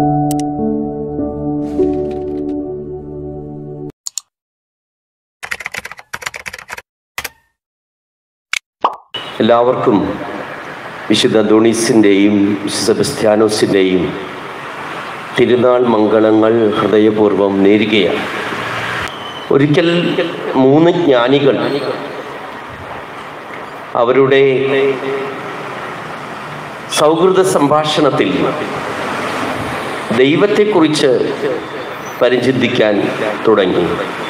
എല്ലാവർക്കും വിശുദ്ധ ദോണീസിൻ്റെയും വിശുദ്ധ ക്രിസ്ത്യാനോസിൻ്റെയും തിരുനാൾ മംഗളങ്ങൾ ഹൃദയപൂർവ്വം നേരുകയാണ് ഒരിക്കൽ മൂന്ന് ജ്ഞാനികൾ അവരുടെ സൗഹൃദ സംഭാഷണത്തിൽ ദൈവത്തെക്കുറിച്ച് പരിചിന്തിക്കാൻ തുടങ്ങി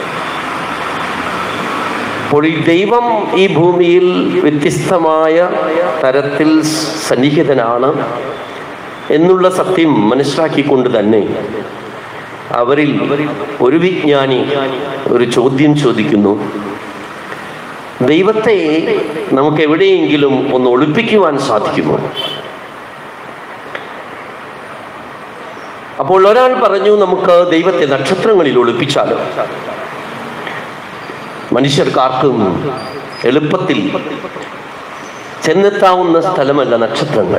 അപ്പോൾ ഈ ദൈവം ഈ ഭൂമിയിൽ വ്യത്യസ്തമായ തരത്തിൽ സന്നിഹിതനാണ് എന്നുള്ള സത്യം മനസ്സിലാക്കിക്കൊണ്ട് തന്നെ അവരിൽ ഒരു വിജ്ഞാനി ഒരു ചോദ്യം ചോദിക്കുന്നു ദൈവത്തെ നമുക്ക് എവിടെയെങ്കിലും ഒന്ന് ഒളിപ്പിക്കുവാൻ സാധിക്കുമോ അപ്പോൾ ഒരാൾ പറഞ്ഞു നമുക്ക് ദൈവത്തെ നക്ഷത്രങ്ങളിൽ ഒളിപ്പിച്ചാലോ മനുഷ്യർക്കാർക്കും എളുപ്പത്തിൽ ചെന്നെത്താവുന്ന സ്ഥലമല്ല നക്ഷത്രങ്ങൾ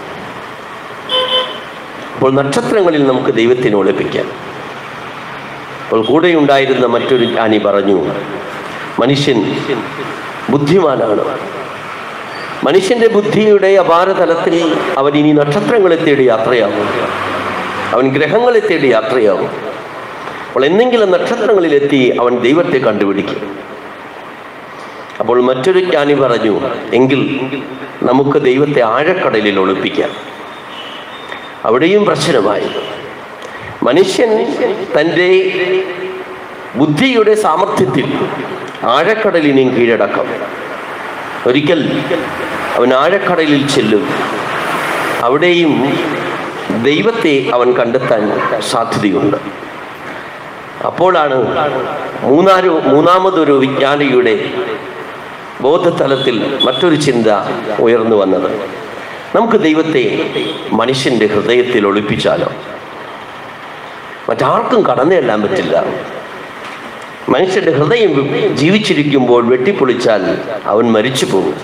അപ്പോൾ നക്ഷത്രങ്ങളിൽ നമുക്ക് ദൈവത്തിനെ ഒളിപ്പിക്കാം അപ്പോൾ കൂടെയുണ്ടായിരുന്ന മറ്റൊരു ജ്ഞാനി പറഞ്ഞു മനുഷ്യൻ ബുദ്ധിമാനാണ് മനുഷ്യന്റെ ബുദ്ധിയുടെ അപാരതലത്തിൽ അവൻ ഇനി നക്ഷത്രങ്ങളെ തേടി യാത്രയാവും അവൻ ഗ്രഹങ്ങളെ തേടി യാത്രയാവും അപ്പോൾ എന്തെങ്കിലും നക്ഷത്രങ്ങളിലെത്തി അവൻ ദൈവത്തെ കണ്ടുപിടിക്കും അപ്പോൾ മറ്റൊരു ജ്ഞാനി പറഞ്ഞു എങ്കിൽ നമുക്ക് ദൈവത്തെ ആഴക്കടലിൽ ഒളിപ്പിക്കാം അവിടെയും പ്രശ്നമായി മനുഷ്യൻ തൻ്റെ ബുദ്ധിയുടെ സാമർഥ്യത്തിൽ ആഴക്കടലിനെയും കീഴടക്കാം ഒരിക്കൽ അവൻ ആഴക്കടലിൽ ചെല്ലും അവിടെയും ദൈവത്തെ അവൻ കണ്ടെത്താൻ സാധ്യതയുണ്ട് അപ്പോഴാണ് മൂന്നാരു മൂന്നാമതൊരു വിജ്ഞാനിയുടെ ബോധതലത്തിൽ മറ്റൊരു ചിന്ത ഉയർന്നു വന്നത് നമുക്ക് ദൈവത്തെ മനുഷ്യന്റെ ഹൃദയത്തിൽ ഒളിപ്പിച്ചാലോ മറ്റാർക്കും കടന്നു ചെല്ലാൻ പറ്റില്ല മനുഷ്യന്റെ ഹൃദയം ജീവിച്ചിരിക്കുമ്പോൾ വെട്ടിപ്പൊളിച്ചാൽ അവൻ മരിച്ചു പോകും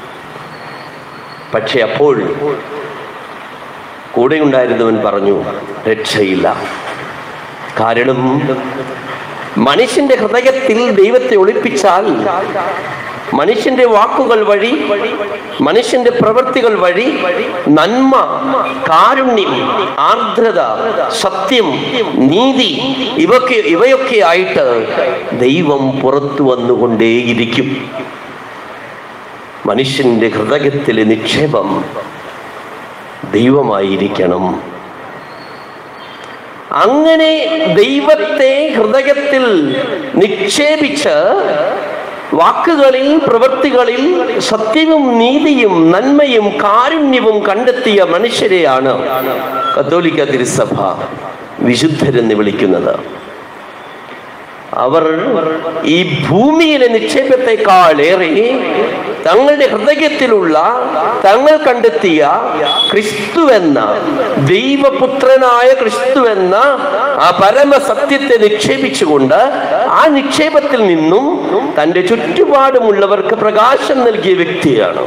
പക്ഷെ അപ്പോൾ കൂടെയുണ്ടായിരുന്നവൻ പറഞ്ഞു രക്ഷയില്ല കാരണം മനുഷ്യന്റെ ഹൃദയത്തിൽ ദൈവത്തെ ഒളിപ്പിച്ചാൽ മനുഷ്യന്റെ വാക്കുകൾ വഴി മനുഷ്യന്റെ പ്രവൃത്തികൾ വഴി നന്മ കാരുണ്യം ആർദ്രത സത്യം നീതി ഇവയൊക്കെ ഇവയൊക്കെ ആയിട്ട് ദൈവം പുറത്തു വന്നുകൊണ്ടേയിരിക്കും മനുഷ്യന്റെ ഹൃദയത്തിലെ നിക്ഷേപം ദൈവമായിരിക്കണം അങ്ങനെ ദൈവത്തെ ഹൃദയത്തിൽ നിക്ഷേപിച്ച് വാക്കുകളിൽ പ്രവൃത്തികളിൽ സത്യവും നീതിയും നന്മയും കാരുണ്യവും കണ്ടെത്തിയ മനുഷ്യരെയാണ് കത്തോലിക്ക തിരുസഭ വിശുദ്ധരെന്ന് വിളിക്കുന്നത് അവർ ഈ ഭൂമിയിലെ നിക്ഷേപത്തെക്കാൾ ഏറെ തങ്ങളുടെ ഹൃദയത്തിലുള്ള തങ്ങൾ കണ്ടെത്തിയ ക്രിസ്തുവെന്ന ദൈവപുത്രനായ ക്രിസ്തുവെന്ന ആ പരമസത്യത്തെ നിക്ഷേപിച്ചുകൊണ്ട് ആ നിക്ഷേപത്തിൽ നിന്നും തൻ്റെ ചുറ്റുപാടുമുള്ളവർക്ക് പ്രകാശം നൽകിയ വ്യക്തിയാണ്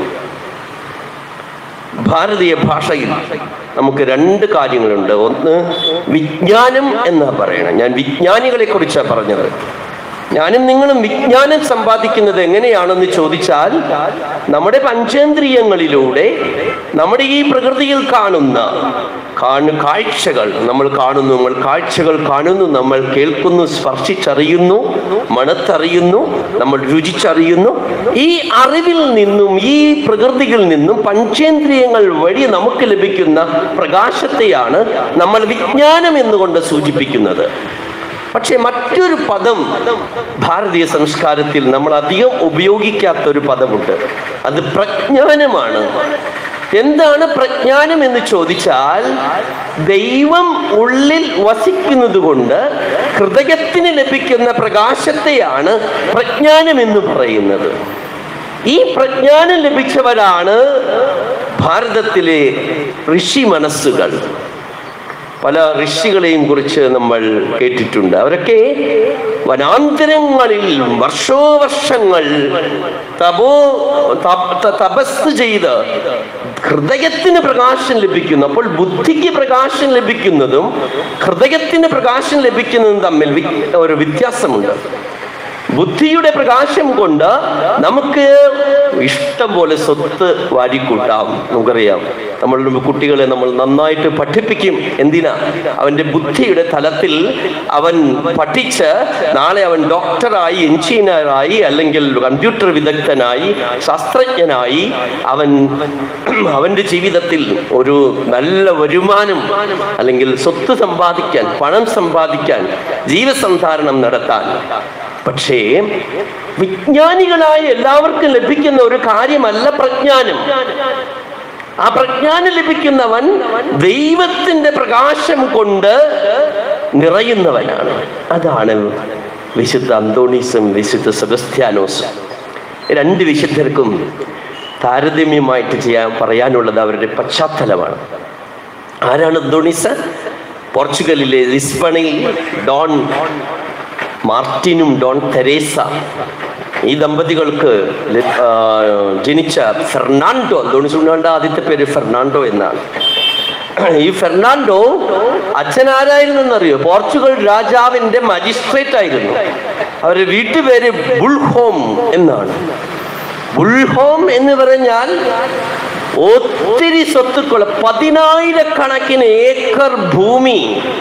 ഭാരതീയ ഭാഷയിൽ നമുക്ക് രണ്ട് കാര്യങ്ങളുണ്ട് ഒന്ന് വിജ്ഞാനം എന്നാ പറയണം ഞാൻ വിജ്ഞാനികളെ കുറിച്ചാണ് പറഞ്ഞത് ഞാനും നിങ്ങളും വിജ്ഞാനം സമ്പാദിക്കുന്നത് എങ്ങനെയാണെന്ന് ചോദിച്ചാൽ നമ്മുടെ പഞ്ചേന്ദ്രിയങ്ങളിലൂടെ നമ്മുടെ ഈ പ്രകൃതിയിൽ കാണുന്ന കാണു കാഴ്ചകൾ നമ്മൾ കാണുന്നു നമ്മൾ കാഴ്ചകൾ കാണുന്നു നമ്മൾ കേൾക്കുന്നു സ്പർശിച്ചറിയുന്നു മണത്തറിയുന്നു നമ്മൾ രുചിച്ചറിയുന്നു ഈ അറിവിൽ നിന്നും ഈ പ്രകൃതിയിൽ നിന്നും പഞ്ചേന്ദ്രിയങ്ങൾ വഴി നമുക്ക് ലഭിക്കുന്ന പ്രകാശത്തെയാണ് നമ്മൾ വിജ്ഞാനം എന്നുകൊണ്ട് സൂചിപ്പിക്കുന്നത് പക്ഷെ മറ്റൊരു പദം ഭാരതീയ സംസ്കാരത്തിൽ നമ്മൾ അധികം ഉപയോഗിക്കാത്ത ഒരു പദമുണ്ട് അത് പ്രജ്ഞാനമാണ് എന്താണ് പ്രജ്ഞാനം എന്ന് ചോദിച്ചാൽ ദൈവം ഉള്ളിൽ വസിക്കുന്നത് കൊണ്ട് ഹൃദയത്തിന് ലഭിക്കുന്ന പ്രകാശത്തെയാണ് പ്രജ്ഞാനം എന്ന് പറയുന്നത് ഈ പ്രജ്ഞാനം ലഭിച്ചവരാണ് ഭാരതത്തിലെ ഋഷി മനസ്സുകൾ പല ഋഷികളെയും കുറിച്ച് നമ്മൾ കേട്ടിട്ടുണ്ട് അവരൊക്കെ വനാന്തരങ്ങളിൽ വർഷോവർഷങ്ങൾ തപോ തപ- തപസ് ചെയ്ത് ഹൃദയത്തിന് പ്രകാശം ലഭിക്കുന്നു അപ്പോൾ ബുദ്ധിക്ക് പ്രകാശം ലഭിക്കുന്നതും ഹൃദയത്തിന് പ്രകാശം ലഭിക്കുന്നതും തമ്മിൽ വി- ഒരു വ്യത്യാസമുണ്ട് ബുദ്ധിയുടെ പ്രകാശം കൊണ്ട് നമുക്ക് ഇഷ്ടം പോലെ സ്വത്ത് വാരിക്കൂട്ടാം നമുക്കറിയാം നമ്മളുടെ കുട്ടികളെ നമ്മൾ നന്നായിട്ട് പഠിപ്പിക്കും എന്തിനാ അവന്റെ ബുദ്ധിയുടെ തലത്തിൽ അവൻ പഠിച്ച് നാളെ അവൻ ഡോക്ടറായി എഞ്ചിനീയറായി അല്ലെങ്കിൽ കമ്പ്യൂട്ടർ വിദഗ്ധനായി ശാസ്ത്രജ്ഞനായി അവൻ അവന്റെ ജീവിതത്തിൽ ഒരു നല്ല വരുമാനം അല്ലെങ്കിൽ സ്വത്ത് സമ്പാദിക്കാൻ പണം സമ്പാദിക്കാൻ ജീവസന്ധാരണം നടത്താൻ പക്ഷേ വിജ്ഞാനികളായ എല്ലാവർക്കും ലഭിക്കുന്ന ഒരു കാര്യമല്ല പ്രജ്ഞാനം ആ പ്രജ്ഞാനം ലഭിക്കുന്നവൻ ദൈവത്തിന്റെ പ്രകാശം കൊണ്ട് നിറയുന്നവനാണ് അതാണ് വിശുദ്ധ അന്തോണീസും വിശുദ്ധ സെബസ്ത്യാനോസും രണ്ട് വിശുദ്ധർക്കും താരതമ്യമായിട്ട് ചെയ്യാൻ പറയാനുള്ളത് അവരുടെ പശ്ചാത്തലമാണ് ആരാണ് അന്തോണീസ് പോർച്ചുഗലിലെ ലിസ്ബണിൽ ഡോൺ മാർട്ടിനും ഡോൺ തെരേസ ഈ ദമ്പതികൾക്ക് ല- ആ, ജനിച്ച ഫെർണാണ്ടോ അന്തോണിസുണ്ണാണ്ട ആദ്യത്തെ പേര് ഫെർണാണ്ടോ എന്നാണ് ഈ ഫെർണാണ്ടോ അച്ഛൻ ആരായിരുന്നു എന്നറിയോ പോർച്ചുഗൽ രാജാവിന്റെ മജിസ്ട്രേറ്റ് ആയിരുന്നു അവരുടെ വീട്ടുപേര് ബുൾഹോം എന്നാണ് ബുൾഹോം എന്ന് പറഞ്ഞാൽ ഒത്തിരി സ്വത്തുക്കൾ പതിനായിരക്കണക്കിന് ഏക്കർ ഭൂമി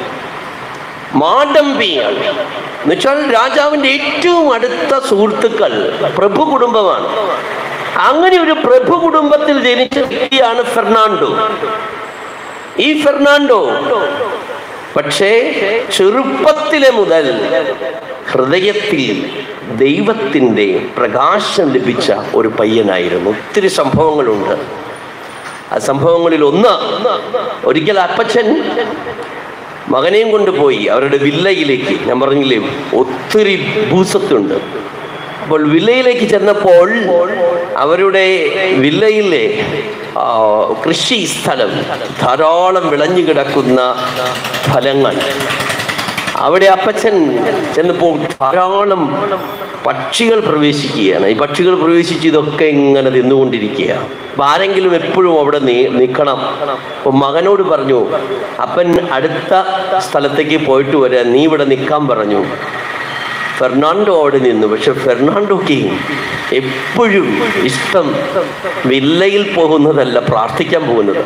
മാഡമ്പിയാണ് എന്നുവെച്ചാൽ രാജാവിന്റെ ഏറ്റവും അടുത്ത സുഹൃത്തുക്കൾ പ്രഭു കുടുംബമാണ് അങ്ങനെ ഒരു പ്രഭു കുടുംബത്തിൽ ജനിച്ച വ്യക്തിയാണ് ഫെർണാണ്ടോ ഈ ഫെർണാണ്ടോ പക്ഷേ ചെറുപ്പത്തിലെ മുതൽ ഹൃദയത്തിൽ ദൈവത്തിൻ്റെ പ്രകാശം ലഭിച്ച ഒരു പയ്യനായിരുന്നു ഒത്തിരി സംഭവങ്ങളുണ്ട് ആ സംഭവങ്ങളിൽ ഒന്ന് ഒരിക്കൽ അപ്പച്ചൻ മകനെയും കൊണ്ടുപോയി അവരുടെ വില്ലയിലേക്ക് ഞാൻ പറഞ്ഞില്ലേ ഒത്തിരി ഭൂസത്തുണ്ട് അപ്പോൾ വില്ലയിലേക്ക് ചെന്നപ്പോൾ അവരുടെ വില്ലയിലെ ആ, കൃഷി സ്ഥലം ധാരാളം വിളഞ്ഞു കിടക്കുന്ന ഫലങ്ങൾ അവിടെ അപ്പച്ചൻ ചെന്നപ്പോൾ ധാരാളം പക്ഷികൾ പ്രവേശിക്കുകയാണ് ഈ പക്ഷികൾ പ്രവേശിച്ച് ഇതൊക്കെ ഇങ്ങനെ തിന്നുകൊണ്ടിരിക്കുക അപ്പൊ ആരെങ്കിലും എപ്പോഴും അവിടെ നീ നിൽക്കണം അപ്പൊ മകനോട് പറഞ്ഞു അപ്പൻ അടുത്ത സ്ഥലത്തേക്ക് പോയിട്ട് വരാൻ നീ ഇവിടെ നിൽക്കാൻ പറഞ്ഞു ഫെർണാണ്ടോ അവിടെ നിന്നു പക്ഷെ ഫെർണാണ്ടോക്ക് എപ്പോഴും ഇഷ്ടം വില്ലയിൽ പോകുന്നതല്ല പ്രാർത്ഥിക്കാൻ പോകുന്നത്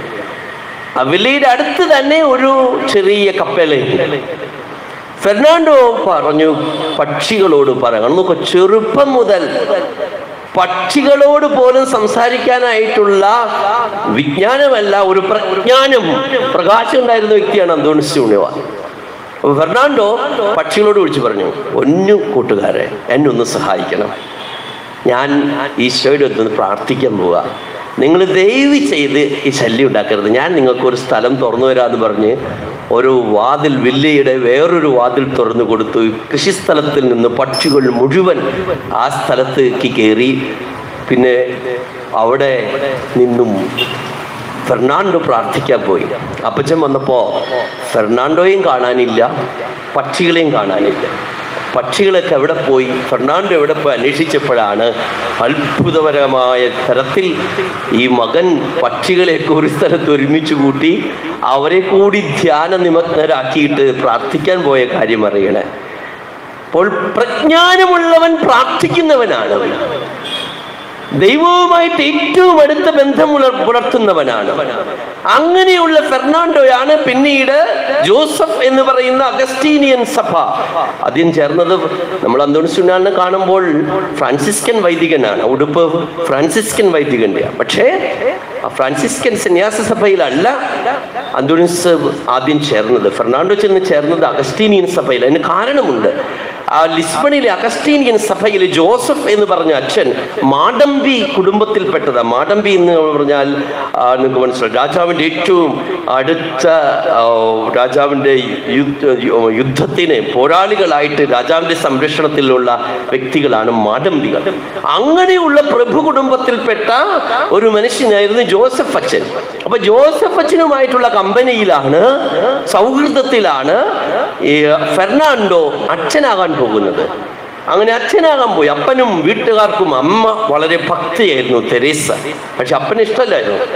ആ വില്ലയുടെ അടുത്ത് തന്നെ ഒരു ചെറിയ കപ്പലുണ്ട് ഫെർണാണ്ടോ പറഞ്ഞു പക്ഷികളോട് പറയണം നോക്കൂ ചെറുപ്പം മുതൽ പക്ഷികളോട് പോലും സംസാരിക്കാനായിട്ടുള്ള വിജ്ഞാനമല്ല ഒരു പ്രജ്ഞാനം പ്രകാശം ഉണ്ടായിരുന്ന വ്യക്തിയാണ് അന്തോണിസ് യൂണിവാൻ അപ്പൊ ഫെർണാണ്ടോ പക്ഷികളോട് വിളിച്ചു പറഞ്ഞു ഒന്നു കൂട്ടുകാരെ എന്നെ ഒന്ന് സഹായിക്കണം ഞാൻ ഈശോയുടെ അടുത്ത് പ്രാർത്ഥിക്കാൻ പോവാ നിങ്ങൾ ദയവ് ചെയ്ത് ഈ ശല്യം ഉണ്ടാക്കരുത് ഞാൻ നിങ്ങൾക്ക് ഒരു സ്ഥലം തുറന്നു തരാമെന്ന് പറഞ്ഞ് ഒരു വാതിൽ വില്ലയുടെ വേറൊരു വാതിൽ തുറന്നു കൊടുത്തു കൃഷിസ്ഥലത്തിൽ നിന്ന് പക്ഷികൾ മുഴുവൻ ആ സ്ഥലത്തേക്ക് കയറി പിന്നെ അവിടെ നിന്നും ഫെർണാണ്ടോ പ്രാർത്ഥിക്കാൻ പോയി അപ്പച്ചൻ വന്നപ്പോ ഫെർണാണ്ടോയും കാണാനില്ല പക്ഷികളെയും കാണാനില്ല പക്ഷികളൊക്കെ എവിടെ പോയി ഫെർണാണ്ടോ എവിടെ പോയി അന്വേഷിച്ചപ്പോഴാണ് അത്ഭുതപരമായ തരത്തിൽ ഈ മകൻ പക്ഷികളെയൊക്കെ ഒരു സ്ഥലത്ത് ഒരുമിച്ച് കൂട്ടി അവരെ കൂടി ധ്യാന നിമഗ്നരാക്കിയിട്ട് പ്രാർത്ഥിക്കാൻ പോയ കാര്യം അറിയണേ അപ്പോൾ പ്രജ്ഞാനമുള്ളവൻ പ്രാർത്ഥിക്കുന്നവനാണ് ദൈവവുമായിട്ട് ഏറ്റവും അടുത്ത ബന്ധം പുലർ- പുലർത്തുന്നവനാണ് അങ്ങനെയുള്ള ഫെർണാണ്ടോയാണ് പിന്നീട് ജോസഫ് എന്ന് പറയുന്ന അഗസ്റ്റീനിയൻ സഭ ആദ്യം ചേർന്നത് നമ്മൾ അന്തോണിസുനാളിനെ കാണുമ്പോൾ ഫ്രാൻസിസ്കൻ വൈദികനാണ് ഉടുപ്പ് ഫ്രാൻസിസ്കൻ വൈദികന്റെ പക്ഷേ ആ ഫ്രാൻസിസ്കൻ സന്യാസ സഭയിലല്ല അന്തോണിസ് ആദ്യം ചേർന്നത് ഫെർണാണ്ടോ ചെന്ന് ചേർന്നത് അഗസ്റ്റീനിയൻ സഭയിൽ അതിന് കാരണമുണ്ട് ആ ലിസ്ബണിലെ അഗസ്റ്റീനിയൻ സഭയിലെ ജോസഫ് എന്ന് പറഞ്ഞ അച്ഛൻ മാഡമ്പി കുടുംബത്തിൽപ്പെട്ടതാ മാഡമ്പി എന്ന് പറഞ്ഞാൽ ആ, നിങ്ങൾക്ക് മനസ്സിലാവും രാജാവിൻ്റെ ഏറ്റവും അടുത്ത ആ, രാജാവിൻ്റെ യുദ്ധ യുദ്ധത്തിന് പോരാളികളായിട്ട് രാജാവിൻ്റെ സംരക്ഷണത്തിലുള്ള വ്യക്തികളാണ് മാഡമ്പികൾ അങ്ങനെയുള്ള പ്രഭു കുടുംബത്തിൽപ്പെട്ട ഒരു മനുഷ്യനായിരുന്നു ജോസഫ് അച്ഛൻ അപ്പൊ ജോസഫ് അച്ഛനുമായിട്ടുള്ള കമ്പനിയിലാണ് സൗഹൃദത്തിലാണ് ഈ ഫെർണാണ്ടോ അച്ഛനാകാൻ പോകുന്നത് അങ്ങനെ അച്ഛനാകാൻ പോയി അപ്പനും വീട്ടുകാർക്കും അമ്മ വളരെ ഭക്തിയായിരുന്നു തെരേസ പക്ഷെ അപ്പന് ഇഷ്ടമല്ലായിരുന്നു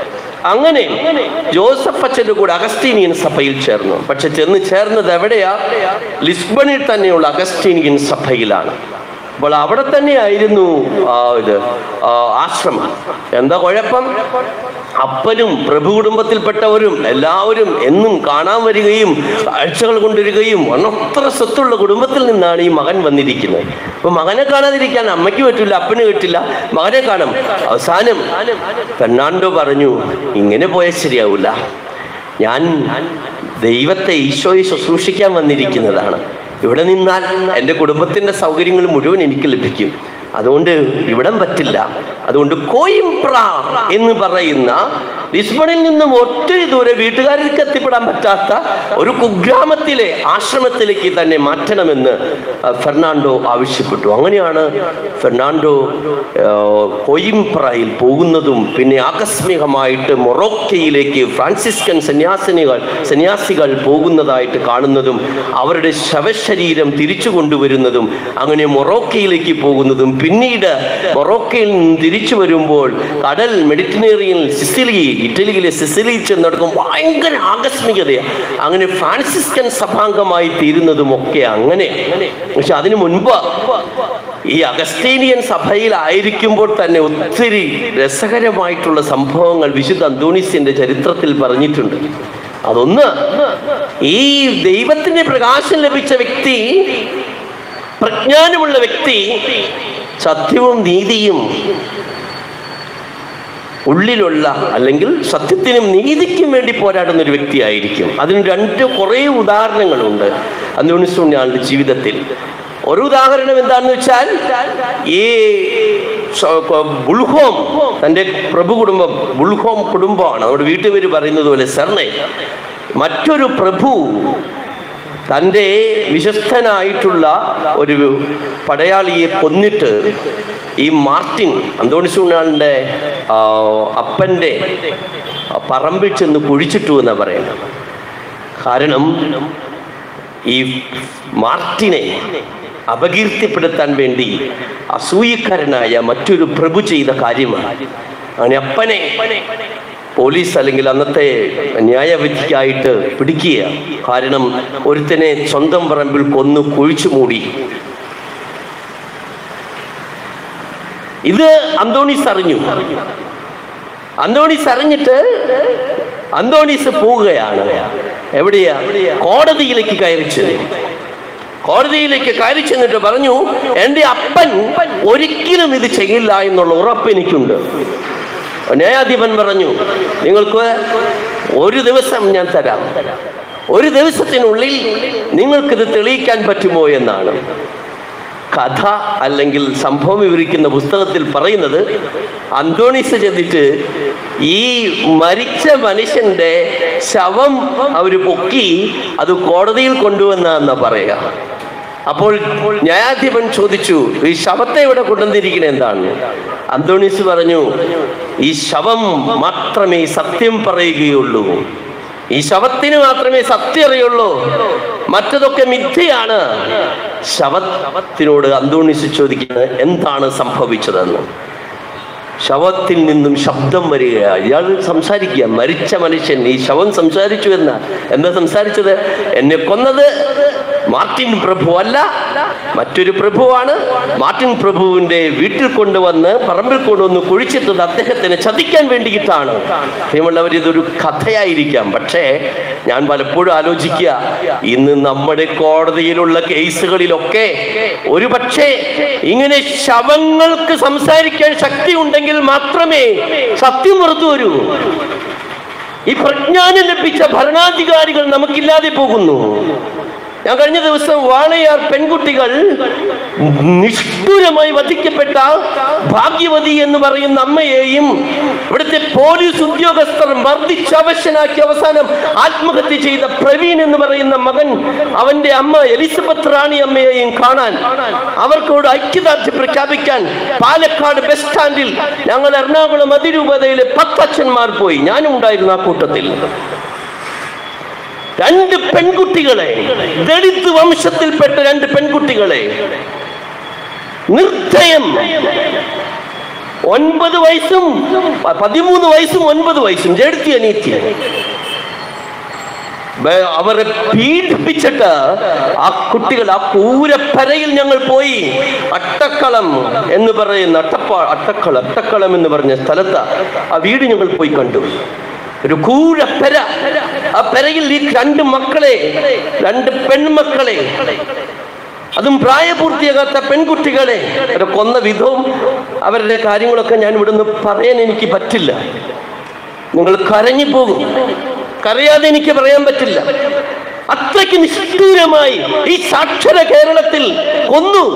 അങ്ങനെ ജോസഫ് അച്ഛൻ്റെ കൂടെ അഗസ്റ്റീനിയൻ സഭയിൽ ചേർന്നു പക്ഷെ ചെന്ന് ചേർന്നത് എവിടെയാ ലിസ്ബണിൽ തന്നെയുള്ള അഗസ്റ്റീനിയൻ സഭയിലാണ് അപ്പോൾ അവിടെ തന്നെയായിരുന്നു ആ ഇത് ആ, ആശ്രമം എന്താ കുഴപ്പം അപ്പനും പ്രഭു കുടുംബത്തിൽപ്പെട്ടവരും എല്ലാവരും എന്നും കാണാൻ വരികയും കാഴ്ചകൾ കൊണ്ടുവരികയും ഒന്നൊത്ര സ്വത്തുള്ള കുടുംബത്തിൽ നിന്നാണ് ഈ മകൻ വന്നിരിക്കുന്നത് അപ്പൊ മകനെ കാണാതിരിക്കാൻ അമ്മയ്ക്ക് പറ്റില്ല അപ്പന് പറ്റില്ല മകനെ കാണും അവസാനം ഫെർണാണ്ടോ പറഞ്ഞു ഇങ്ങനെ പോയാൽ ശരിയാവില്ല ഞാൻ ദൈവത്തെ ഈശോയെ ശുശ്രൂഷിക്കാൻ വന്നിരിക്കുന്നതാണ് ഇവിടെ നിന്നാൽ എൻ്റെ കുടുംബത്തിൻ്റെ സൗകര്യങ്ങൾ മുഴുവൻ എനിക്ക് ലഭിക്കും അതുകൊണ്ട് ഇവിടം പറ്റില്ല അതുകൊണ്ട് കോയിംപ്ര എന്ന് പറയുന്ന ലിസ്ബണിൽ നിന്നും ഒത്തിരി ദൂരെ വീട്ടുകാർക്ക് എത്തിപ്പെടാൻ പറ്റാത്ത ഒരു കുഗ്രാമത്തിലെ ആശ്രമത്തിലേക്ക് തന്നെ മാറ്റണമെന്ന് ആ, ഫെർണാണ്ടോ ആവശ്യപ്പെട്ടു അങ്ങനെയാണ് ഫെർണാണ്ടോ ആ, കോയിംപ്രയിൽ പോകുന്നതും പിന്നെ ആകസ്മികമായിട്ട് മൊറോക്കയിലേക്ക് ഫ്രാൻസിസ്കൻ സന്യാസിനികൾ സന്യാസികൾ പോകുന്നതായിട്ട് കാണുന്നതും അവരുടെ ശവശരീരം തിരിച്ചു കൊണ്ടുവരുന്നതും അങ്ങനെ മൊറോക്കയിലേക്ക് പോകുന്നതും പിന്നീട് മൊറോക്കയിൽ നിന്ന് തിരിച്ചു വരുമ്പോൾ കടൽ മെഡിറ്ററേനിയൻ സിസിലി ഇറ്റലിയിലെ സിസിലിയിൽ ചെന്നടക്കം ഭയങ്കര ആകസ്മികതയാണ് അങ്ങനെ ഫ്രാൻസിസ്കൻ സഭാംഗമായി തീരുന്നതും ഒക്കെ അങ്ങനെ പക്ഷെ അതിനു മുൻപ് ഈ അഗസ്റ്റീനിയൻ സഭയിലായിരിക്കുമ്പോൾ തന്നെ ഒത്തിരി രസകരമായിട്ടുള്ള സംഭവങ്ങൾ വിശുദ്ധ അന്തോണിസിന്റെ ചരിത്രത്തിൽ പറഞ്ഞിട്ടുണ്ട് അതൊന്ന് ഈ ദൈവത്തിന്റെ പ്രകാശം ലഭിച്ച വ്യക്തി പ്രജ്ഞാനമുള്ള വ്യക്തി സത്യവും നീതിയും ഉള്ളിലുള്ള അല്ലെങ്കിൽ സത്യത്തിനും നീതിക്കും വേണ്ടി പോരാടുന്ന ഒരു വ്യക്തിയായിരിക്കും അതിന് രണ്ട് കുറേ ഉദാഹരണങ്ങളുണ്ട് അന്തോണിസുണ്യാളുടെ ജീവിതത്തിൽ ഒരു ഉദാഹരണം എന്താണെന്ന് വെച്ചാൽ ഈ സ- കൊ- ബുൾഹോം തൻ്റെ പ്രഭു കുടുംബം ബുൾഹോം കുടുംബമാണ് നമ്മുടെ വീട്ടുപേര് പറയുന്നത് പോലെ സെർണെ മറ്റൊരു പ്രഭു തൻ്റെ വിശ്വസ്തനായിട്ടുള്ള ഒരു പടയാളിയെ കൊന്നിട്ട് ഈ മാർട്ടിൻ അന്തോണിസൂണാളിൻ്റെ അപ്പൻ്റെ പറമ്പിൽ ചെന്ന് കുഴിച്ചിട്ടു എന്നാണ് പറയുന്നത് കാരണം ഈ മാർട്ടിനെ അപകീർത്തിപ്പെടുത്താൻ വേണ്ടി അസൂയക്കാരനായ മറ്റൊരു പ്രഭു ചെയ്ത കാര്യമാണ് അങ്ങനെ അപ്പനെ പോലീസ് അല്ലെങ്കിൽ അന്നത്തെ ന്യായവിധിക്കായിട്ട് പിടിക്കുക കാരണം ഒരുത്തനെ സ്വന്തം പറമ്പിൽ കൊന്നു കുഴിച്ചു മൂടി ഇത് അന്തോണീസ് അറിഞ്ഞു അന്തോണീസ് അറിഞ്ഞിട്ട് അന്തോണീസ് പോവുകയാണ് എവിടെയാ കോടതിയിലേക്ക് കയറി ചെന്നു കോടതിയിലേക്ക് കയറി ചെന്നിട്ട് പറഞ്ഞു എൻ്റെ അപ്പൻ ഒരിക്കലും ഇത് ചെയ്യില്ല എന്നുള്ള ഉറപ്പ് എനിക്കുണ്ട് ന്യായാധിപൻ പറഞ്ഞു നിങ്ങൾക്ക് ഒരു ദിവസം ഞാൻ തരാം ഒരു ദിവസത്തിനുള്ളിൽ നിങ്ങൾക്കിത് തെളിയിക്കാൻ പറ്റുമോ എന്നാണ് കഥ അല്ലെങ്കിൽ സംഭവം വിവരിക്കുന്ന പുസ്തകത്തിൽ പറയുന്നത് അന്തോണീസ് ചെന്നിട്ട് ഈ മരിച്ച മനുഷ്യന്റെ ശവം അവർ പൊക്കി അത് കോടതിയിൽ കൊണ്ടുവന്ന പറയുക അപ്പോൾ ന്യായാധിപൻ ചോദിച്ചു ഈ ശവത്തെ ഇവിടെ കൊണ്ടുവന്നിരിക്കണ എന്താണ് അന്തോണീസ് പറഞ്ഞു ഈ ശവം മാത്രമേ സത്യം പറയുകയുള്ളൂ ഈ ശവത്തിന് മാത്രമേ സത്യം അറിയുള്ളൂ മറ്റതൊക്കെ മിഥ്യയാണ് ശവത്തിനോട് അന്തോണീസ് ചോദിക്കുന്നത് എന്താണ് സംഭവിച്ചതെന്ന് ശവത്തിൽ നിന്നും ശബ്ദം വരികയാണ് ഇയാൾ സംസാരിക്കുക മരിച്ച മനുഷ്യൻ ഈ ശവം സംസാരിച്ചു എന്ന എന്താ സംസാരിച്ചത് എന്നെ കൊന്നത് മാർട്ടിൻ പ്രഭു അല്ല മറ്റൊരു പ്രഭുവാണ് മാർട്ടിൻ പ്രഭുവിന്റെ വീട്ടിൽ കൊണ്ടുവന്ന് പറമ്പിൽ കൊണ്ടുവന്ന് കുഴിച്ചിട്ടത് അദ്ദേഹത്തിനെ ചതിക്കാൻ വേണ്ടിയിട്ടാണ് പ്രിയമുള്ളവർ ഇതൊരു കഥയായിരിക്കാം പക്ഷേ ഞാൻ പലപ്പോഴും ആലോചിക്കുക ഇന്ന് നമ്മുടെ കോടതിയിലുള്ള കേസുകളിലൊക്കെ ഒരു പക്ഷേ ഇങ്ങനെ ശവങ്ങൾക്ക് സംസാരിക്കാൻ ശക്തി ഉണ്ടെങ്കിൽ മാത്രമേ സത്യം പുറത്തു വരൂ ഈ പ്രജ്ഞാനം ലഭിച്ച ഭരണാധികാരികൾ നമുക്കില്ലാതെ പോകുന്നു ഞാൻ കഴിഞ്ഞ ദിവസം വാളയാർ പെൺകുട്ടികൾ നിഷ്ഠൂരമായി വധിക്കപ്പെട്ട ഭാഗ്യവതി എന്ന് പറയുന്ന അമ്മയെയും ഇവിടുത്തെ പോലീസ് ഉദ്യോഗസ്ഥർ മർദ്ദിച്ചവശനാക്കി അവസാനം ആത്മഹത്യ ചെയ്ത പ്രവീൺ എന്ന് പറയുന്ന മകൻ അവന്റെ അമ്മ എലിസബത്ത് റാണി അമ്മയെയും കാണാൻ അവർക്കോട് ഐക്യദാർഢ്യം പ്രഖ്യാപിക്കാൻ പാലക്കാട് ബസ് സ്റ്റാൻഡിൽ ഞങ്ങൾ എറണാകുളം അതിരൂപതയിലെ പത്തച്ഛന്മാർ പോയി ഞാനും ഉണ്ടായിരുന്നു ആ കൂട്ടത്തിൽ രണ്ട് പെൺകുട്ടികളെ ദളിത് വംശത്തിൽപ്പെട്ട രണ്ട് പെൺകുട്ടികളെ നിർദ്ദയം ഒൻപത് വയസ്സും പ- പതിമൂന്ന് വയസ്സും ഒൻപത് വയസ്സും ജഡ്ത്തി അനീത്തി ബ- അവരെ പീഡിപ്പിച്ചിട്ട് ആ കുട്ടികൾ ആ കൂരപ്പരയിൽ ഞങ്ങൾ പോയി അട്ടക്കളം എന്ന് പറയുന്ന അട്ടപ്പാ അട്ടക്കളം അട്ടക്കളം എന്ന് പറഞ്ഞ സ്ഥലത്ത് ആ വീട് ഞങ്ങൾ പോയി കണ്ടു ഒരു കൂരപ്പര ആ പെരയിൽ ഈ രണ്ട് മക്കളെ രണ്ട് പെൺമക്കളെ അതും പ്രായപൂർത്തിയാകാത്ത പെൺകുട്ടികളെ അവരെ കൊന്ന വിധവും അവരുടെ കാര്യങ്ങളൊക്കെ ഞാൻ ഇവിടുന്ന് പറയാൻ എനിക്ക് പറ്റില്ല നിങ്ങൾ കരഞ്ഞു പോകും കരയാതെ എനിക്ക് പറയാൻ പറ്റില്ല അത്രയ്ക്ക് നിഷ്ഠൂരമായി ഈ സാക്ഷര കേരളത്തിൽ കൊന്നു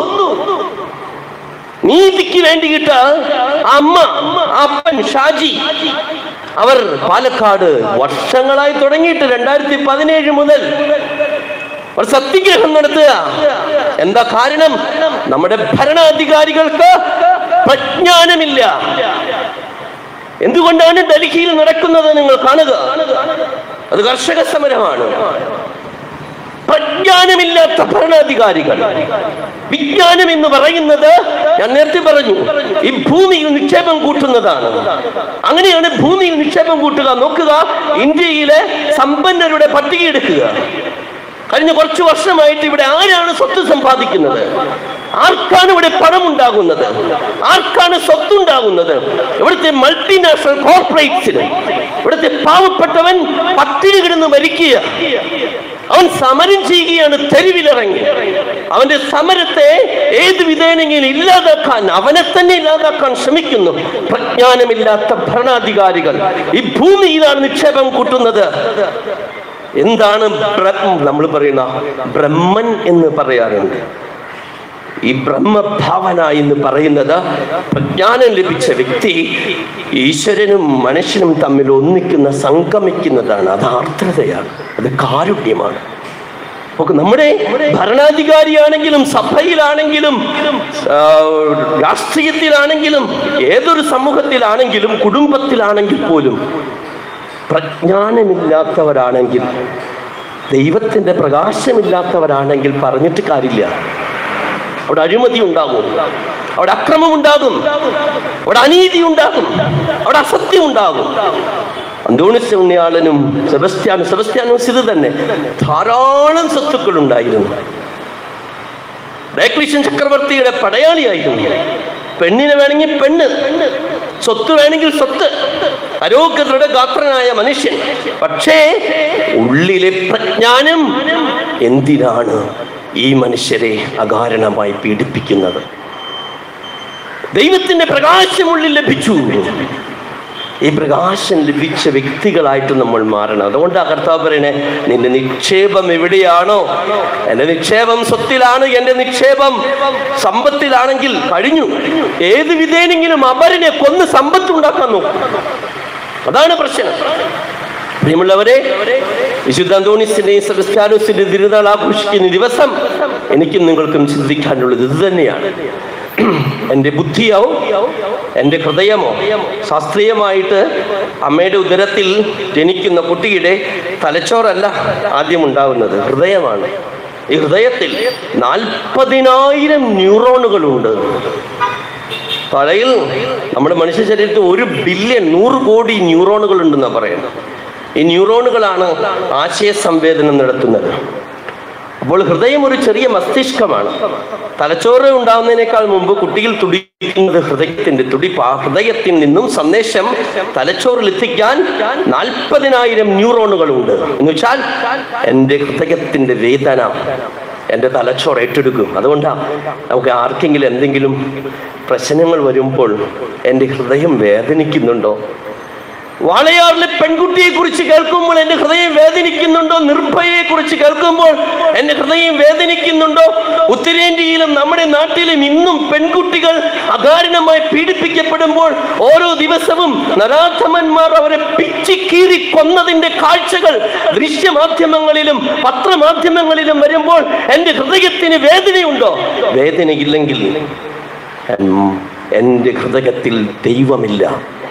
നീതിക്ക് വേണ്ടിയിട്ട് ആ അമ്മ ആ അപ്പൻ ഷാജി അവർ പാലക്കാട് വർഷങ്ങളായി തുടങ്ങിയിട്ട് രണ്ടായിരത്തി പതിനേഴ് മുതൽ അവർ സത്യഗ്രഹം നടത്തുക എന്താ കാരണം നമ്മുടെ ഭരണാധികാരികൾക്ക് പ്രജ്ഞാനമില്ല എന്തുകൊണ്ടാണ് ഡൽഹിയിൽ നടക്കുന്നത് നിങ്ങൾ കാണുക അത് കർഷക സമരമാണ് പ്രജ്ഞാനമില്ലാത്ത ഭരണാധികാരികൾ വിജ്ഞാനം എന്ന് പറയുന്നത് ഞാൻ നേരത്തെ പറഞ്ഞു ഈ ഭൂമിയിൽ നിക്ഷേപം കൂട്ടുന്നതാണ് അങ്ങനെയാണ് ഭൂമിയിൽ നിക്ഷേപം കൂട്ടുക നോക്കുക ഇന്ത്യയിലെ സമ്പന്നരുടെ പട്ടിക എടുക്കുക കഴിഞ്ഞ കുറച്ചു വർഷമായിട്ട് ഇവിടെ ആരാണ് സ്വത്ത് സമ്പാദിക്കുന്നത് ആർക്കാണ് ഇവിടെ പണം ഉണ്ടാകുന്നത് ആർക്കാണ് സ്വത്തുണ്ടാകുന്നത് ഇവിടുത്തെ മൾട്ടിനാഷണൽ കോർപ്പറേറ്റ്സിന് ഇവിടുത്തെ പാവപ്പെട്ടവൻ പട്ടിണി കിടന്ന് മരിക്കുക അവൻ സമരം ചെയ്യുകയാണ് തെരുവിലിറങ്ങി അവന്റെ സമരത്തെ ഏത് വിധേനെങ്കിലും ഇല്ലാതാക്കാൻ അവനെ തന്നെ ഇല്ലാതാക്കാൻ ശ്രമിക്കുന്നു പ്രജ്ഞാനമില്ലാത്ത ഭരണാധികാരികൾ ഈ ഭൂമിയിലാണ് നിക്ഷേപം കൂട്ടുന്നത് എന്താണ് നമ്മൾ പറയുന്ന ബ്രഹ്മൻ എന്ന് പറയാറുണ്ട് ഈ ബ്രഹ്മഭാവന എന്ന് പറയുന്നത് പ്രജ്ഞാനം ലഭിച്ച വ്യക്തി ഈശ്വരനും മനുഷ്യനും തമ്മിൽ ഒന്നിക്കുന്ന സംഗമിക്കുന്നതാണ് അത് ആർദ്രതയാണ് അത് കാരുണ്യമാണ് നമുക്ക് നമ്മുടെ ഭരണാധികാരിയാണെങ്കിലും സഭയിലാണെങ്കിലും ആ, രാഷ്ട്രീയത്തിലാണെങ്കിലും ഏതൊരു സമൂഹത്തിലാണെങ്കിലും കുടുംബത്തിലാണെങ്കിൽ പോലും പ്രജ്ഞാനമില്ലാത്തവരാണെങ്കിൽ ദൈവത്തിന്റെ പ്രകാശമില്ലാത്തവരാണെങ്കിൽ പറഞ്ഞിട്ട് കാര്യമില്ല അവിടെ അഴിമതി ഉണ്ടാകും അവിടെ അക്രമം ഉണ്ടാകും അവിടെ അനീതി ഉണ്ടാകും അവിടെ അസത്യം ഉണ്ടാകും അന്തോണിസ് ഉണ്ണിയാളനും സെബസ്ത്യാനും സെബസ്ത്യാനോസ് ഇത് തന്നെ ധാരാളം സ്വത്തുക്കൾ ഉണ്ടായിരുന്നു ഡയക്ലീഷ്യൻ ചക്രവർത്തിയുടെ പടയാളിയായിരുന്നു പെണ്ണിനെ വേണമെങ്കിൽ പെണ്ണ് സ്വത്ത് വേണമെങ്കിൽ സ്വത്ത് അരോഗ്യതയുടെ ഗാത്രനായ മനുഷ്യൻ പക്ഷേ ഉള്ളിലെ പ്രജ്ഞാനം എന്തിനാണ് ഈ മനുഷ്യരെ അകാരണമായി പീഡിപ്പിക്കുന്നത് ദൈവത്തിന്റെ പ്രകാശമുള്ളിൽ ലഭിച്ചു ഈ പ്രകാശം ലഭിച്ച വ്യക്തികളായിട്ട് നമ്മൾ മാറണം അതുകൊണ്ട് ആ കർത്താവ് പറയണേ നിന്റെ നിക്ഷേപം എവിടെയാണോ എന്റെ നിക്ഷേപം സ്വത്തിലാണ് എന്റെ നിക്ഷേപം സമ്പത്തിലാണെങ്കിൽ കഴിഞ്ഞു ഏത് വിധേനെങ്കിലും അപരനെ കൊന്ന് സമ്പത്ത് ഉണ്ടാക്കാൻ നോക്കും അതാണ് പ്രശ്നം പ്രിയമുള്ളവരെ വിശുദ്ധ അന്തോണിസിന്റെയും സെബസ്റ്റാനോസിന്റെ തിരുനാൾ ആഘോഷിക്കുന്ന ദിവസം എനിക്കും നിങ്ങൾക്കും ചിന്തിക്കാനുള്ളത് ഇത് തന്നെയാണ് എൻ്റെ ബുദ്ധിയോ എൻ്റെ ഹൃദയമോ ശാസ്ത്രീയമായിട്ട് അമ്മയുടെ ഉദരത്തിൽ ജനിക്കുന്ന കുട്ടിയുടെ തലച്ചോറല്ല ആദ്യം ഉണ്ടാകുന്നത് ഹൃദയമാണ് ഈ ഹൃദയത്തിൽ നാൽപ്പതിനായിരം ന്യൂറോണുകളുണ്ട് തലയിൽ നമ്മുടെ മനുഷ്യ ശരീരത്തിൽ ഒരു ബില്യൺ നൂറ് കോടി ന്യൂറോണുകൾ ഉണ്ടെന്നാണ് പറയുന്നത് ഈ ന്യൂറോണുകളാണ് ആശയ സംവേദനം നടത്തുന്നത് അപ്പോൾ ഹൃദയം ഒരു ചെറിയ മസ്തിഷ്കമാണ് തലച്ചോറ് ഉണ്ടാവുന്നതിനേക്കാൾ മുമ്പ് കുട്ടിയിൽ തുടിക്കുന്നത് ഹൃദയത്തിന്റെ തുടിപ്പ് ആ ഹൃദയത്തിൽ നിന്നും സന്ദേശം തലച്ചോറിൽ എത്തിക്കാൻ നാൽപ്പതിനായിരം ന്യൂറോണുകളുണ്ട് എന്ന് വെച്ചാൽ എൻ്റെ ഹൃദയത്തിന്റെ വേദന എൻ്റെ തലച്ചോറ് ഏറ്റെടുക്കും അതുകൊണ്ടാണ് നമുക്ക് ആർക്കെങ്കിലും എന്തെങ്കിലും പ്രശ്നങ്ങൾ വരുമ്പോൾ എൻ്റെ ഹൃദയം വേദനിക്കുന്നുണ്ടോ വാളയാറിലെ പെൺകുട്ടിയെ കുറിച്ച് കേൾക്കുമ്പോൾ എന്റെ ഹൃദയം വേദനിക്കുന്നുണ്ടോ നിർഭയയെ കുറിച്ച് കേൾക്കുമ്പോൾ എന്റെ ഹൃദയം വേദനിക്കുന്നുണ്ടോ ഉത്തരേന്ത്യയിലും നമ്മുടെ നാട്ടിലും ഇന്നും പെൺകുട്ടികൾ അകാരണമായി പീഡിപ്പിക്കപ്പെടുമ്പോൾ ഓരോ ദിവസവും നരാധമന്മാർ അവരെ പിച്ചിക്കീറി കൊന്നതിന്റെ കാഴ്ചകൾ ദൃശ്യമാധ്യമങ്ങളിലും പത്രമാധ്യമങ്ങളിലും വരുമ്പോൾ എന്റെ ഹൃദയത്തിന് വേദനയുണ്ടോ വേദനയില്ലെങ്കിൽ എൻ- എന്റെ ഹൃദയത്തിൽ ദൈവമില്ല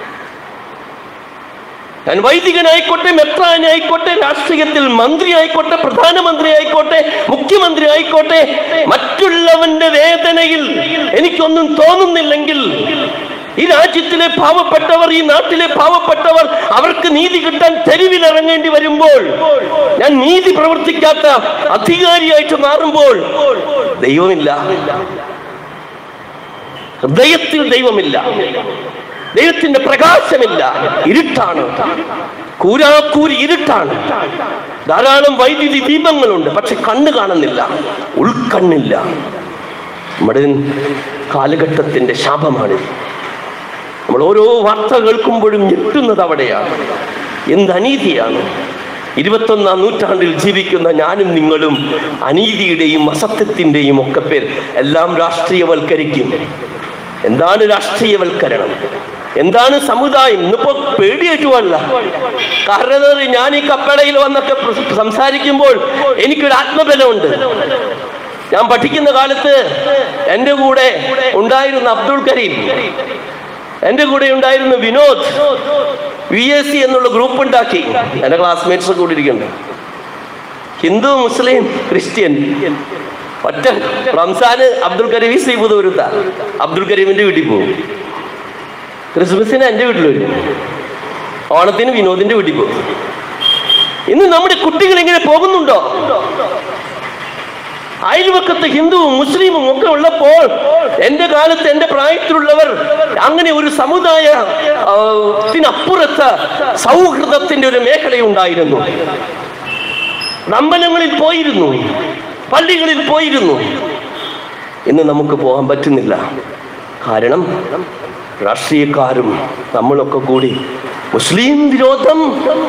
ഞാൻ വൈദികനായിക്കോട്ടെ മെത്രാനായിക്കോട്ടെ രാഷ്ട്രീയത്തിൽ മന്ത്രി ആയിക്കോട്ടെ പ്രധാനമന്ത്രി ആയിക്കോട്ടെ മുഖ്യമന്ത്രി ആയിക്കോട്ടെ മറ്റുള്ളവന്റെ വേദനയിൽ എനിക്കൊന്നും തോന്നുന്നില്ലെങ്കിൽ ഈ രാജ്യത്തിലെ പാവപ്പെട്ടവർ ഈ നാട്ടിലെ പാവപ്പെട്ടവർ അവർക്ക് നീതി കിട്ടാൻ തെരുവിലിറങ്ങേണ്ടി വരുമ്പോൾ ഞാൻ നീതി പ്രവർത്തിക്കാത്ത അധികാരിയായിട്ട് മാറുമ്പോൾ ദൈവമില്ല ഹൃദയത്തിൽ ദൈവമില്ല ദൈവത്തിന്റെ പ്രകാശമില്ല ഇരുട്ടാണ് കൂരാക്കൂരി ഇരുട്ടാണ് ധാരാളം വൈദ്യുതി ദീപങ്ങളുണ്ട് പക്ഷെ കണ്ണ് കാണുന്നില്ല ഉൾക്കണ്ണില്ല നമ്മുടെ കാലഘട്ടത്തിന്റെ ശാപമാണിത് നമ്മൾ ഓരോ വാർത്ത കേൾക്കുമ്പോഴും ഞെട്ടുന്നത് അവിടെയാണ് എന്ത് അനീതിയാണ് ഇരുപത്തൊന്നാം നൂറ്റാണ്ടിൽ ജീവിക്കുന്ന ഞാനും നിങ്ങളും അനീതിയുടെയും അസത്യത്തിന്റെയും ഒക്കെ പേർ എല്ലാം രാഷ്ട്രീയവൽക്കരിക്കും എന്താണ് രാഷ്ട്രീയവൽക്കരണം എന്താണ് സമുദായം ഇന്നിപ്പോ പേടിയേറ്റുമല്ല കാരണം എന്താ അറിയോ? ഞാൻ ഈ കപ്പടയിൽ വന്നൊക്കെ പ്ര- സംസാരിക്കുമ്പോൾ എനിക്കൊരു ആത്മബലമുണ്ട് ഞാൻ പഠിക്കുന്ന കാലത്ത് എൻ്റെ കൂടെ ഉണ്ടായിരുന്ന അബ്ദുൾ കരീം എൻ്റെ കൂടെ ഉണ്ടായിരുന്ന വിനോദ് വി എസ് സി എന്നുള്ള ഗ്രൂപ്പ് ഉണ്ടാക്കി എൻ്റെ ക്ലാസ്മേറ്റ്സ് കൂടി ഇരിക്കുന്നുണ്ട് ഹിന്ദു മുസ്ലിം ക്രിസ്ത്യൻ ഒറ്റ റംസാന് അബ്ദുൽ കരീം ഈ ശ്രീപുതൂരുത്ത അബ്ദുൽ കരീമിന്റെ വീട്ടിൽ പോകും ക്രിസ്മസിന് എൻ്റെ വീട്ടിൽ വരും ഓണത്തിന് വിനോദിന്റെ വീട്ടിൽ പോകും ഇന്ന് നമ്മുടെ കുട്ടികൾ ഇങ്ങനെ പോകുന്നുണ്ടോ അയൽവക്കത്ത് ഹിന്ദുവും മുസ്ലിമും ഒക്കെ ഉള്ളപ്പോൾ എന്റെ കാലത്ത് എന്റെ പ്രായത്തിലുള്ളവർ അങ്ങനെ ഒരു സമുദായ ആ, ത്തിനപ്പുറത്ത് സൗഹൃദത്തിന്റെ ഒരു മേഖലയുണ്ടായിരുന്നു അമ്പലങ്ങളിൽ പോയിരുന്നു പള്ളികളിൽ പോയിരുന്നു ഇന്ന് നമുക്ക് പോകാൻ പറ്റുന്നില്ല കാരണം രാഷ്ട്രീയക്കാരും നമ്മളൊക്കെ കൂടി മുസ്ലിം വിരോധം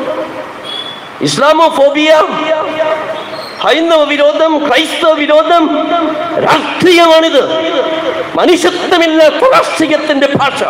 ഇസ്ലാമോഫോബിയ ഹൈന്ദവ വിരോധം ക്രൈസ്തവ വിരോധം രാഷ്ട്രീയമാണിത് മനുഷ്യത്വമില്ലാത്ത രാഷ്ട്രീയത്തിന്റെ ഭാഷ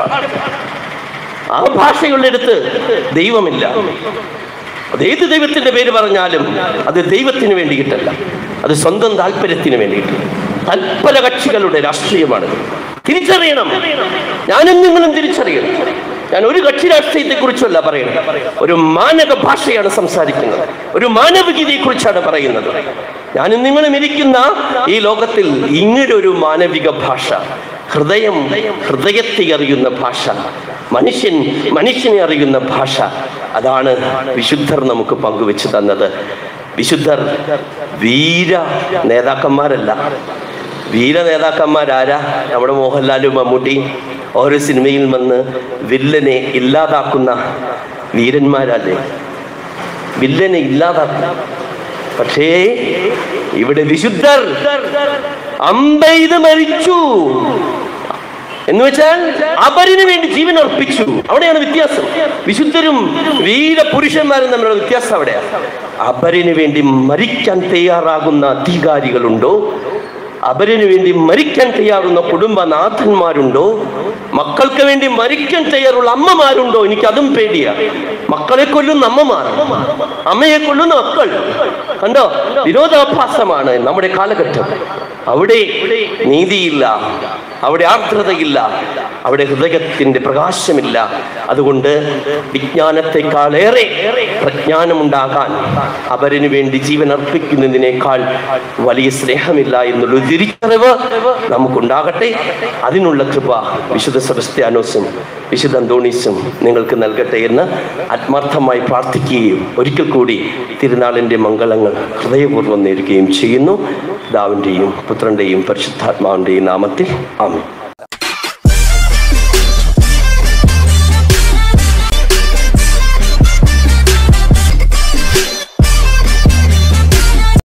ആ ഭാഷയുള്ളിടത്ത് ദൈവമില്ല അത് ഏത് ദൈവത്തിന്റെ പേര് പറഞ്ഞാലും അത് ദൈവത്തിന് വേണ്ടിയിട്ടല്ല അത് സ്വന്തം താല്പര്യത്തിന് വേണ്ടിയിട്ടല്ല തൽപര കക്ഷികളുടെ രാഷ്ട്രീയമാണിത് തിരിച്ചറിയണം ഞാനും നിങ്ങളും തിരിച്ചറിയണം ഞാൻ ഒരു കക്ഷി രാഷ്ട്രീയത്തെ കുറിച്ചല്ല പറയുന്നത് ഒരു മാനക ഭാഷയാണ് സംസാരിക്കുന്നത് ഒരു മാനവികതയെ കുറിച്ചാണ് പറയുന്നത് ഞാനും നിങ്ങളും ഇരിക്കുന്ന ഈ ലോകത്തിൽ ഇങ്ങനെ ഒരു മാനവിക ഭാഷ ഹൃദയം ഹൃദയത്തെ അറിയുന്ന ഭാഷ മനുഷ്യൻ മനുഷ്യനെ അറിയുന്ന ഭാഷ അതാണ് വിശുദ്ധർ നമുക്ക് പങ്കുവെച്ച് തന്നത് വിശുദ്ധർ വീര നേതാക്കന്മാരല്ല വീര നേതാക്കന്മാരാരാ നമ്മുടെ മോഹൻലാലും മമ്മൂട്ടി ഓരോ സിനിമയിൽ വന്ന് വില്ലനെ ഇല്ലാതാക്കുന്ന വീരന്മാരല്ലേ വില്ലനെ ഇല്ലാതാക്കും പക്ഷേ ഇവിടെ വിശുദ്ധർ അമ്പെയ്ത് മരിച്ചു എന്ന് വെച്ചാൽ അവരിന് വേണ്ടി ജീവൻ അർപ്പിച്ചു അവിടെയാണ് വ്യത്യാസം വിശുദ്ധരും വീരപുരുഷന്മാരും തമ്മിലുള്ള വ്യത്യാസം അവിടെയാണ് അവരിന് വേണ്ടി മരിക്കാൻ തയ്യാറാകുന്ന അധികാരികളുണ്ടോ അവരിന് വേണ്ടി മരിക്കാൻ തയ്യാറുന്ന കുടുംബനാഥന്മാരുണ്ടോ മക്കൾക്ക് വേണ്ടി മരിക്കാൻ തയ്യാറുള്ള അമ്മമാരുണ്ടോ എനിക്ക് അതും പേടിയാ മക്കളെ കൊല്ലുന്ന അമ്മമാർ അമ്മയെ കൊല്ലുന്ന മക്കൾ കണ്ടോ വിരോധാഭാസമാണ് നമ്മുടെ കാലഘട്ടം അവിടെ നീതിയില്ല അവിടെ ആർദ്രതയില്ല അവിടെ ഹൃദയത്തിന്റെ പ്രകാശമില്ല അതുകൊണ്ട് വിജ്ഞാനത്തെക്കാളേറെ പ്രജ്ഞാനമുണ്ടാകാൻ അവരിന് വേണ്ടി ജീവൻ അർപ്പിക്കുന്നതിനേക്കാൾ വലിയ സ്നേഹമില്ല എന്നുള്ള തിരിച്ചറിവ് നമുക്കുണ്ടാകട്ടെ അതിനുള്ള കൃപ വിശുദ്ധ സെബസ്ത്യാനോസും വിശുദ്ധ അന്തോണീസും നിങ്ങൾക്ക് നൽകട്ടെ എന്ന് ആത്മാർത്ഥമായി പ്രാർത്ഥിക്കുകയും ഒരിക്കൽ കൂടി തിരുനാളിൻ്റെ മംഗളങ്ങൾ ഹൃദയപൂർവ്വം നേരുകയും ചെയ്യുന്നു പിതാവിൻ്റെയും പുത്രൻ്റെയും പരിശുദ്ധാത്മാവിൻ്റെയും നാമത്തിൽ ആമേൻ